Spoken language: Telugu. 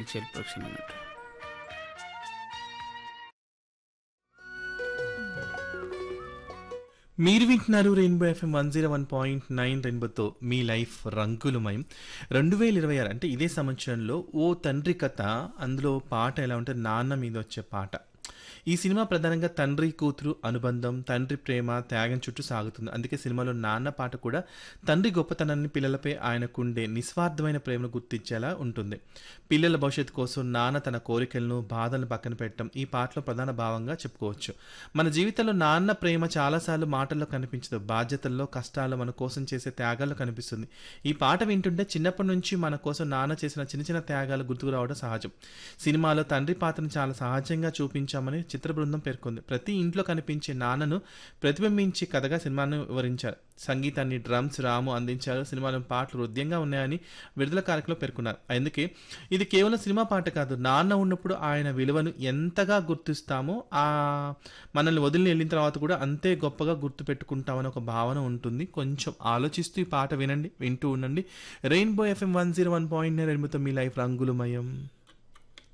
చెల్పక్షం అన్నట్టు మీరు వింటున్నారు rainbow FM one zero one point nine రెయిన్బోతో మీ లైఫ్ రంగులమయం రెండు వేల ఇరవై ఆరు అంటే ఇదే సంవత్సరంలో ఓ తండ్రి కథ అందులో పాట ఎలా ఉంటే నాన్న మీద వచ్చే పాట ఈ సినిమా ప్రధానంగా తండ్రి కూతురు అనుబంధం తండ్రి ప్రేమ త్యాగం చుట్టూ సాగుతుంది అందుకే సినిమాలో నాన్న పాట కూడా తండ్రి గొప్పతనాన్ని పిల్లలపై ఆయనకుండే నిస్వార్థమైన ప్రేమను గుర్తించేలా ఉంటుంది పిల్లల భవిష్యత్తు కోసం నాన్న తన కోరికలను బాధలను పక్కన పెట్టడం ఈ పాటలో ప్రధాన భావంగా చెప్పుకోవచ్చు మన జీవితంలో నాన్న ప్రేమ చాలాసార్లు మాటల్లో కనిపించదు బాధ్యతల్లో కష్టాల్లో మన కోసం చేసే త్యాగాల్లో కనిపిస్తుంది ఈ పాట వింటుంటే చిన్నప్పటి నుంచి మన కోసం నాన్న చేసిన చిన్న చిన్న త్యాగాలు గుర్తుకు రావడం సహజం సినిమాలో తండ్రి పాత్రను చాలా సహజంగా చూపించామని చిత్ర బృందం పేర్కొంది ప్రతి ఇంట్లో కనిపించే నాన్నను ప్రతిబింబించి కథగా సినిమాను వివరించారు సంగీతాన్ని డ్రమ్స్ రాము అందించారు సినిమాలో పాటలు హృదయంగా ఉన్నాయని విడుదల కార్యక్రమంలో పేర్కొన్నారు అందుకే ఇది కేవలం సినిమా పాట కాదు నాన్న ఉన్నప్పుడు ఆయన విలువను ఎంతగా గుర్తిస్తామో ఆ మనల్ని వదిలి వెళ్ళిన తర్వాత కూడా అంతే గొప్పగా గుర్తు పెట్టుకుంటామని ఒక భావన ఉంటుంది కొంచెం ఆలోచిస్తూ ఈ పాట వినండి వింటూ ఉండండి rainbow FM one zero one point రెయిన్బోతో మీ లైఫ్ రంగులమయం